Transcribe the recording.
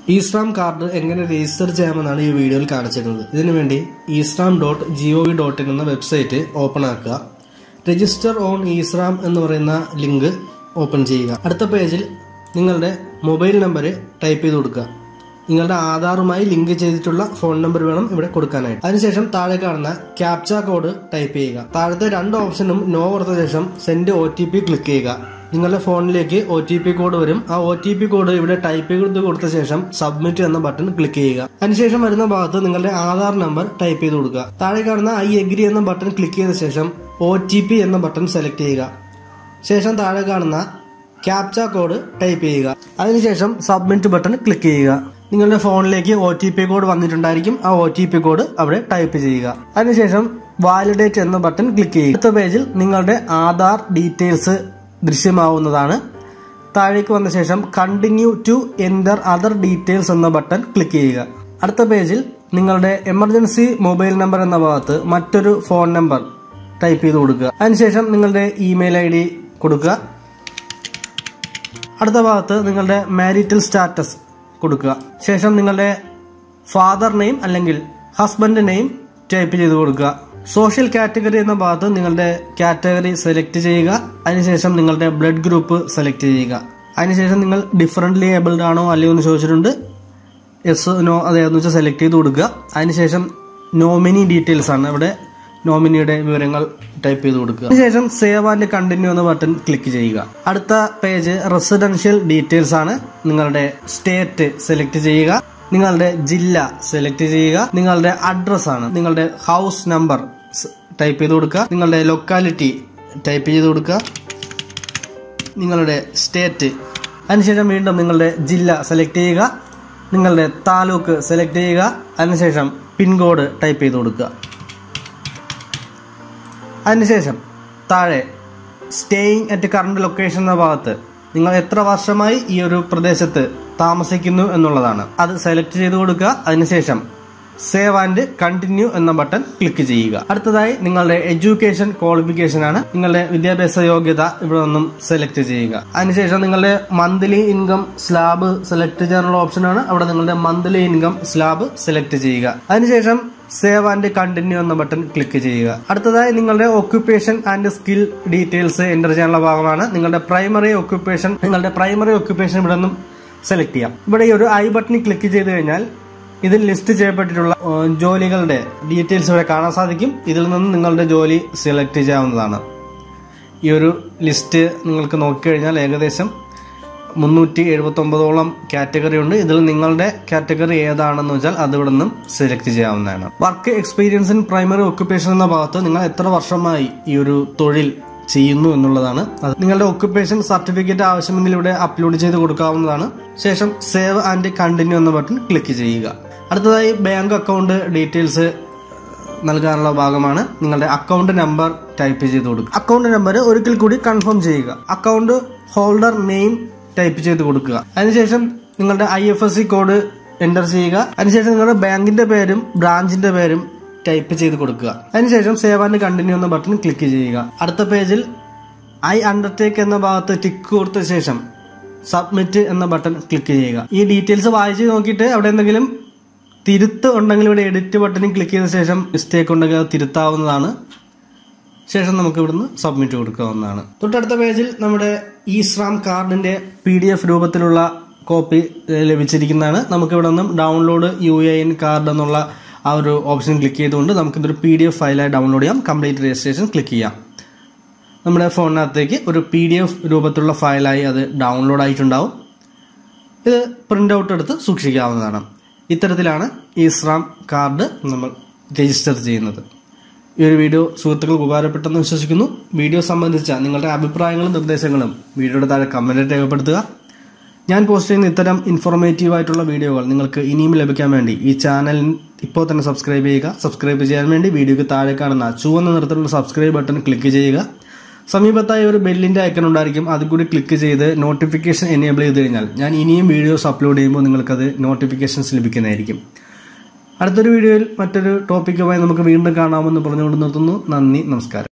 ഇസ്രാം card എങ്ങനെ register ചെയ്യാമെന്നാണ് ഈ വീഡിയോയിൽ കാണിച്ചിരുന്നത് ഇതിനുവേണ്ടി eShram dot G O V dot in എന്ന വെബ്സൈറ്റ് ഓപ്പൺ ആക്കുക രജിസ്റ്റർ ഓൺ ഇസ്രാം എന്ന് പറയുന്ന ലിങ്ക് ഓപ്പൺ ചെയ്യുക അടുത്ത പേജിൽ നിങ്ങളുടെ മൊബൈൽ നമ്പർ ടൈപ്പ് ചെയ്ത് കൊടുക്കുക നിങ്ങളുടെ ആധാറുമായി ലിങ്ക് ചെയ്തിട്ടുള്ള ഫോൺ നമ്പർ വേണം ഇവിടെ കൊടുക്കാനായിട്ട് അതിനുശേഷം താഴെ കാണുന്ന ക്യാപ്ച കോഡ് ടൈപ്പ് ചെയ്യുക താഴത്തെ രണ്ട് ഓപ്ഷനും നോ കൊടുത്ത ശേഷം send O T P click ചെയ്യുക നിങ്ങളുടെ ഫോണിലേക്ക് ഒ ടി പി കോഡ് വരും ആ ഒ ടി പി കോഡ് ഇവിടെ ടൈപ്പ് ചെയ്ത് കൊടുത്ത ശേഷം സബ്മിറ്റ് എന്ന ബട്ടൺ ക്ലിക്ക് ചെയ്യുക അതിനുശേഷം വരുന്ന ഭാഗത്ത് നിങ്ങളുടെ ആധാർ നമ്പർ ടൈപ്പ് ചെയ്ത് കൊടുക്കുക താഴെ കാണുന്ന ഐ എഗ്രി എന്ന ബട്ടൺ ക്ലിക്ക് ചെയ്ത ശേഷം ഒ ടി പി എന്ന ബട്ടൺ സെലക്ട് ചെയ്യുക ശേഷം താഴെ കാണുന്ന ക്യാപ്ച കോഡ് ടൈപ്പ് ചെയ്യുക അതിനുശേഷം സബ്മിറ്റ് ബട്ടൺ ക്ലിക്ക് ചെയ്യുക നിങ്ങളുടെ ഫോണിലേക്ക് ഒ ടി പി കോഡ് വന്നിട്ടുണ്ടായിരിക്കും ആ ഒ ടി പി കോഡ് അവിടെ ടൈപ്പ് ചെയ്യുക അതിനുശേഷം വാലിഡേറ്റ് എന്ന ബട്ടൺ ക്ലിക്ക് ചെയ്യുക അടുത്ത പേജിൽ നിങ്ങളുടെ ആധാർ ഡീറ്റെയിൽസ് ദൃശ്യമാവുന്നതാണ് താഴേക്ക് വന്ന ശേഷം continue to enter other details എന്ന ബട്ടൺ ക്ലിക്ക് ചെയ്യുക അടുത്ത പേജിൽ നിങ്ങളുടെ എമർജൻസി മൊബൈൽ നമ്പർ എന്ന ഭാഗത്ത് മറ്റൊരു ഫോൺ നമ്പർ ടൈപ്പ് ചെയ്ത് കൊടുക്കുക അതിനുശേഷം നിങ്ങളുടെ ഇമെയിൽ ഐ ഡി കൊടുക്കുക അടുത്ത ഭാഗത്ത് നിങ്ങളുടെ മാരിറ്റൽ സ്റ്റാറ്റസ് കൊടുക്കുക ശേഷം നിങ്ങളുടെ ഫാദർ നെയിം അല്ലെങ്കിൽ ഹസ്ബൻഡ് നെയിം ടൈപ്പ് ചെയ്ത് കൊടുക്കുക സോഷ്യൽ കാറ്റഗറി എന്ന ഭാഗത്ത് നിങ്ങളുടെ കാറ്റഗറി സെലക്ട് ചെയ്യുക അതിനുശേഷം നിങ്ങളുടെ ബ്ലഡ് ഗ്രൂപ്പ് സെലക്ട് ചെയ്യുക അതിനുശേഷം നിങ്ങൾ ഡിഫറൻ്റ്ലി ഏബിൾഡ് ആണോ അല്ലയോ എന്ന് ചോദിച്ചിട്ടുണ്ട് എസ് നോ അതെന്ന് വെച്ചാൽ സെലക്ട് ചെയ്ത് കൊടുക്കുക അതിനുശേഷം നോമിനി ഡീറ്റെയിൽസ് ആണ് ഇവിടെ നോമിനിയുടെ വിവരങ്ങൾ ടൈപ്പ് ചെയ്ത് കൊടുക്കുക അതിനുശേഷം സേവ് ആൻഡ് കണ്ടിന്യൂ എന്ന ബട്ടൺ ക്ലിക്ക് ചെയ്യുക അടുത്ത പേജ് റെസിഡൻഷ്യൽ ഡീറ്റെയിൽസ് ആണ് നിങ്ങളുടെ സ്റ്റേറ്റ് സെലക്ട് ചെയ്യുക നിങ്ങളുടെ ജില്ല സെലക്ട് ചെയ്യുക നിങ്ങളുടെ അഡ്രസ് ആണ് നിങ്ങളുടെ ഹൗസ് നമ്പർ ടൈപ്പ് ചെയ്ത് കൊടുക്കുക നിങ്ങളുടെ ലൊക്കാലിറ്റി ടൈപ്പ് ചെയ്ത് കൊടുക്കുക നിങ്ങളുടെ സ്റ്റേറ്റ് അതിനുശേഷം വീണ്ടും നിങ്ങളുടെ ജില്ല സെലക്ട് ചെയ്യുക നിങ്ങളുടെ താലൂക്ക് സെലക്ട് ചെയ്യുക അതിനുശേഷം പിൻകോഡ് ടൈപ്പ് ചെയ്ത് കൊടുക്കുക അതിനുശേഷം താഴെ സ്റ്റേയിങ് അറ്റ് കറണ്ട് ലൊക്കേഷൻ എന്ന ഭാഗത്ത് നിങ്ങൾ എത്ര വർഷമായി ഈ ഒരു പ്രദേശത്ത് താമസിക്കുന്നു എന്നുള്ളതാണ് അത് സെലക്ട് ചെയ്ത് കൊടുക്കുക അതിനുശേഷം സേവ് ആൻഡ് കണ്ടിന്യൂ എന്ന ബട്ടൺ ക്ലിക്ക് ചെയ്യുക അടുത്തതായി നിങ്ങളുടെ എഡ്യൂക്കേഷൻ ക്വാളിഫിക്കേഷൻ ആണ് നിങ്ങളുടെ വിദ്യാഭ്യാസ യോഗ്യത ഇവിടെ നിന്നും സെലക്ട് ചെയ്യുക അതിനുശേഷം നിങ്ങളുടെ മന്ത്ലി ഇൻകം സ്ലാബ് സെലക്ട് ചെയ്യാനുള്ള ഓപ്ഷനാണ് അവിടെ നിങ്ങളുടെ മന്ത്ലി ഇൻകം സ്ലാബ് സെലക്ട് ചെയ്യുക അതിനുശേഷം സേവ് ആൻഡ് കണ്ടിന്യൂ എന്ന ബട്ടൺ ക്ലിക്ക് ചെയ്യുക അടുത്തതായി നിങ്ങളുടെ occupation and skill details enter ചെയ്യാനുള്ള ഭാഗമാണ് നിങ്ങളുടെ പ്രൈമറി ഒക്യുപ്പേഷൻ നിങ്ങളുടെ പ്രൈമറി ഒക്യുപ്പേഷൻ ഇവിടെ നിന്നും സെലക്ട് ചെയ്യാം ഇവിടെ ഈ ഒരു ഐ ബട്ടണിൽ ക്ലിക്ക് ചെയ്ത് കഴിഞ്ഞാൽ ഇതിൽ ലിസ്റ്റ് ചെയ്യപ്പെട്ടിട്ടുള്ള ജോലികളുടെ ഡീറ്റെയിൽസ് ഇവിടെ കാണാൻ സാധിക്കും ഇതിൽ നിന്ന് നിങ്ങളുടെ ജോലി സെലക്ട് ചെയ്യാവുന്നതാണ് ഈ ഒരു ലിസ്റ്റ് നിങ്ങൾക്ക് നോക്കിക്കഴിഞ്ഞാൽ ഏകദേശം മുന്നൂറ്റി എഴുപത്തൊമ്പതോളം കാറ്റഗറി ഉണ്ട് ഇതിൽ നിങ്ങളുടെ കാറ്റഗറി ഏതാണെന്ന് വെച്ചാൽ അത് ഇവിടെ നിന്നും സെലക്ട് ചെയ്യാവുന്നതാണ് work experience in primary occupation എന്ന ഭാഗത്ത് നിങ്ങൾ എത്ര വർഷമായി ഈ ഒരു തൊഴിൽ ചെയ്യുന്നു എന്നുള്ളതാണ് അത് നിങ്ങളുടെ ഒക്യുപ്പേഷൻ സർട്ടിഫിക്കറ്റ് ആവശ്യമെങ്കിൽ ഇവിടെ അപ്ലോഡ് ചെയ്ത് കൊടുക്കാവുന്നതാണ് ശേഷം സേവ് ആൻഡ് കണ്ടിന്യൂ എന്ന ബട്ടൺ ക്ലിക്ക് ചെയ്യുക അടുത്തതായി ബാങ്ക് അക്കൗണ്ട് ഡീറ്റെയിൽസ് നൽകാനുള്ള ഭാഗമാണ് നിങ്ങളുടെ അക്കൗണ്ട് നമ്പർ ടൈപ്പ് ചെയ്ത് കൊടുക്കുക അക്കൗണ്ട് നമ്പർ ഒരിക്കൽ കൂടി കൺഫേം ചെയ്യുക അക്കൗണ്ട് ഹോൾഡർ നെയിം ടൈപ്പ് ചെയ്ത് കൊടുക്കുക അതിനുശേഷം നിങ്ങളുടെ I F S C code enter ചെയ്യുക അതിനുശേഷം നിങ്ങളുടെ ബാങ്കിന്റെ പേരും ബ്രാഞ്ചിന്റെ പേരും ടൈപ്പ് ചെയ്ത് കൊടുക്കുക അതിനുശേഷം സേവ് ആൻഡ് കണ്ടിന്യൂ എന്ന ബട്ടൺ ക്ലിക്ക് ചെയ്യുക അടുത്ത പേജിൽ ഐ അണ്ടർടേക്ക് എന്ന ഭാഗത്ത് ടിക്ക് കൊടുത്ത ശേഷം സബ്മിറ്റ് എന്ന ബട്ടൺ ക്ലിക്ക് ചെയ്യുക ഈ ഡീറ്റെയിൽസ് വായിച്ച് നോക്കിയിട്ട് അവിടെ എന്തെങ്കിലും തിരുത്ത് ഉണ്ടെങ്കിൽ ഇവിടെ എഡിറ്റ് ബട്ടണിൽ ക്ലിക്ക് ചെയ്ത ശേഷം മിസ്റ്റേക്ക് ഉണ്ടെങ്കിൽ അത് തിരുത്താവുന്നതാണ് ശേഷം നമുക്ക് ഇവിടുന്ന് സബ്മിറ്റ് കൊടുക്കാവുന്നതാണ് തൊട്ടടുത്ത പേജിൽ നമ്മുടെ ഇ ശ്രാം കാർഡിന്റെ പി ഡി എഫ് രൂപത്തിലുള്ള കോപ്പി ലഭിച്ചിരിക്കുന്നതാണ് നമുക്ക് ഇവിടെ നിന്നും download U A N card എന്നുള്ള ആ ഒരു ഓപ്ഷൻ ക്ലിക്ക് ചെയ്തുകൊണ്ട് നമുക്കിതൊരു പി ഡി എഫ് ഫയലായി ഡൗൺലോഡ് ചെയ്യാം കംപ്ലീറ്റ് രജിസ്ട്രേഷൻ ക്ലിക്ക് ചെയ്യാം നമ്മുടെ ഫോണിനകത്തേക്ക് ഒരു പി ഡി എഫ് രൂപത്തിലുള്ള ഫയലായി അത് ഡൗൺലോഡ് ആയിട്ടുണ്ടാവും ഇത് പ്രിൻ്റ് ഔട്ട് എടുത്ത് സൂക്ഷിക്കാവുന്നതാണ് ഇത്തരത്തിലാണ് ഈ ശ്രാം കാർഡ് നമ്മൾ രജിസ്റ്റർ ചെയ്യുന്നത് ഈ ഒരു വീഡിയോ സുഹൃത്തുക്കൾക്ക് ഉപകാരപ്പെട്ടെന്ന് വിശ്വസിക്കുന്നു വീഡിയോ സംബന്ധിച്ച നിങ്ങളുടെ അഭിപ്രായങ്ങളും നിർദ്ദേശങ്ങളും വീഡിയോയുടെ താഴെ കമൻറ്റ് രേഖപ്പെടുത്തുക ഞാൻ പോസ്റ്റ് ചെയ്യുന്ന ഇത്തരം ഇൻഫോർമേറ്റീവ് ആയിട്ടുള്ള വീഡിയോകൾ നിങ്ങൾക്ക് ഇനിയും ലഭിക്കാൻ വേണ്ടി ഈ ചാനൽ ഇപ്പോൾ തന്നെ സബ്സ്ക്രൈബ് ചെയ്യുക സബ്സ്ക്രൈബ് ചെയ്യാൻ വേണ്ടി വീഡിയോയ്ക്ക് താഴെ കാണുന്ന ചുവന്ന നിറത്തിലുള്ള സബ്സ്ക്രൈബ് ബട്ടൺ ക്ലിക്ക് ചെയ്യുക സമീപത്തായി ഒരു ബെല്ലിന്റെ ഐക്കൺ ഉണ്ടായിരിക്കും അത് കൂടി ക്ലിക്ക് ചെയ്ത് നോട്ടിഫിക്കേഷൻ എനേബിൾ ചെയ്ത് കഴിഞ്ഞാൽ ഞാൻ ഇനിയും വീഡിയോസ് അപ്ലോഡ് ചെയ്യുമ്പോൾ നിങ്ങൾക്കത് നോട്ടിഫിക്കേഷൻസ് ലഭിക്കുന്നതായിരിക്കും അടുത്തൊരു വീഡിയോയിൽ മറ്റൊരു ടോപ്പിക്കുമായി നമുക്ക് വീണ്ടും കാണാമെന്ന് പറഞ്ഞുകൊണ്ട് നിർത്തുന്നു നന്ദി നമസ്കാരം